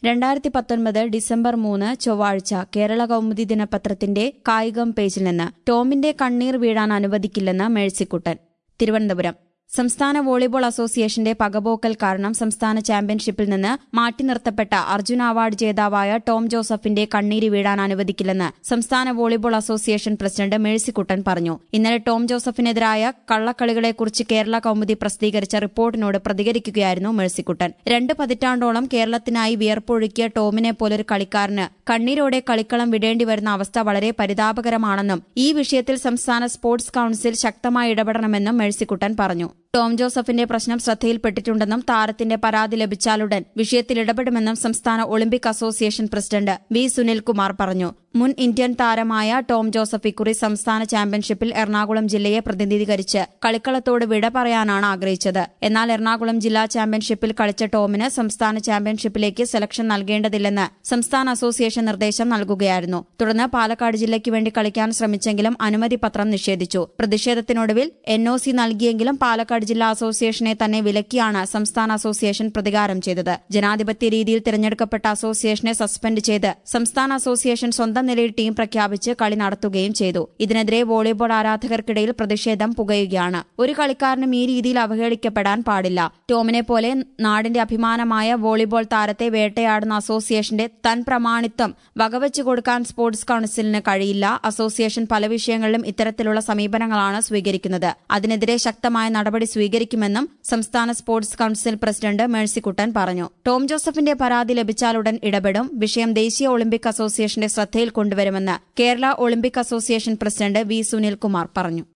രണ്ടായിരത്തി പത്തൊൻപത് ഡിസംബർ മൂന്ന് ചൊവ്വാഴ്ച കേരള കൗമുദി ദിനപത്രത്തിന്റെ കായികം പേജിൽ നിന്ന് ടോമിന്റെ കണ്ണീർ വീഴാൻ അനുവദിക്കില്ലെന്ന് മേഴ്സിക്കുട്ടൻ തിരുവനന്തപുരം സംസ്ഥാന വോളിബോൾ അസോസിയേഷന്റെ പകപോക്കൽ കാരണം സംസ്ഥാന ചാമ്പ്യൻഷിപ്പിൽ നിന്ന് മാറ്റി നിർത്തപ്പെട്ട അർജുന അവാർഡ് ജേതാവായ ടോം ജോസഫിന്റെ കണ്ണീര് വീഴാൻ അനുവദിക്കില്ലെന്ന് സംസ്ഥാന വോളിബോൾ അസോസിയേഷൻ പ്രസിഡന്റ് മേഴ്സിക്കുട്ടൻ പറഞ്ഞു ഇന്നലെ ടോം ജോസഫിനെതിരായ കള്ളക്കളികളെക്കുറിച്ച് കേരള കൗമുദി പ്രസിദ്ധീകരിച്ച റിപ്പോർട്ടിനോട് പ്രതികരിക്കുകയായിരുന്നു മേഴ്സിക്കുട്ടൻ രണ്ട് പതിറ്റാണ്ടോളം കേരളത്തിനായി വിയർപ്പൊഴുക്കിയ ടോമിനെ പോലൊരു കളിക്കാരന് കണ്ണീരോടെ കളിക്കളം വിടേണ്ടി വരുന്ന അവസ്ഥ വളരെ പരിതാപകരമാണെന്നും ഈ വിഷയത്തിൽ സംസ്ഥാന സ്പോർട്സ് കൌൺസിൽ ശക്തമായി ഇടപെടണമെന്നും മേഴ്സിക്കുട്ടൻ പറഞ്ഞു ടോം ജോസഫിന്റെ പ്രശ്നം ശ്രദ്ധയിൽപ്പെട്ടിട്ടുണ്ടെന്നും താരത്തിന്റെ പരാതി ലഭിച്ചാലുടൻ വിഷയത്തിൽ ഇടപെടുമെന്നും സംസ്ഥാന Olympic association president V Sunilkumar പറഞ്ഞു മുൻ ഇന്ത്യൻ താരമായ ടോം ജോസഫ് ഇക്കുറി സംസ്ഥാന ചാമ്പ്യൻഷിപ്പിൽ എറണാകുളം ജില്ലയെ പ്രതിനിധീകരിച്ച് കളിക്കളത്തോട് വിട പറയാനാണ് ആഗ്രഹിച്ചത് എന്നാൽ എറണാകുളം ജില്ലാ ചാമ്പ്യൻഷിപ്പിൽ കളിച്ച ടോമിന് സംസ്ഥാന ചാമ്പ്യൻഷിപ്പിലേക്ക് സെലക്ഷൻ നൽകേണ്ടതില്ലെന്ന് സംസ്ഥാന അസോസിയേഷൻ നിർദ്ദേശം നൽകുകയായിരുന്നു തുടർന്ന് പാലക്കാട് ജില്ലയ്ക്ക് വേണ്ടി കളിക്കാൻ ശ്രമിച്ചെങ്കിലും അനുമതി പത്രം നിഷേധിച്ചു പ്രതിഷേധത്തിനൊടുവിൽ എൻഒസി നൽകിയെങ്കിലും പാലക്കാട് ജില്ലാ അസോസിയേഷനെ തന്നെ വിലക്കിയാണ് സംസ്ഥാന അസോസിയേഷൻ പ്രതികാരം ചെയ്തത് ജനാധിപത്യ രീതിയിൽ തിരഞ്ഞെടുക്കപ്പെട്ട അസോസിയേഷനെ സസ്പെൻഡ് ചെയ്ത് സംസ്ഥാന അസോസിയേഷൻ സ്വന്തം നിലയിൽ ടീം പ്രഖ്യാപിച്ച് കളി നടത്തുകയും ചെയ്തു ഇതിനെതിരെ വോളിബോൾ ആരാധകർക്കിടയിൽ പ്രതിഷേധം പുകയുകയാണ് ഒരു കളിക്കാരനും ഈ രീതിയിൽ അവഹേളിക്കപ്പെടാൻ പാടില്ല ടോമിനെ പോലെ നാടിന്റെ അഭിമാനമായ വോളിബോൾ താരത്തെ വേട്ടയാടുന്ന അസോസിയേഷന്റെ തൻ പ്രമാണിത്വം വകവെച്ചു കൊടുക്കാൻ സ്പോർട്സ് കൌൺസിലിന് കഴിയില്ല അസോസിയേഷൻ പല വിഷയങ്ങളിലും ഇത്തരത്തിലുള്ള സമീപനങ്ങളാണ് സ്വീകരിക്കുന്നത് അതിനെതിരെ ശക്തമായ നടപടി സ്വീകരിക്കുമെന്നും സംസ്ഥാന സ്പോർട്സ് കൌൺസിൽ പ്രസിഡന്റ് മേഴ്സിക്കുട്ടൻ പറഞ്ഞു ടോം ജോസഫിന്റെ പരാതി ലഭിച്ചാലുടൻ ഇടപെടും വിഷയം ദേശീയ ഒളിമ്പിക് അസോസിയേഷന്റെ ശ്രദ്ധയിൽ കൊണ്ടുവരുമെന്ന് Kerala Olympic association president V Sunilkumar പറഞ്ഞു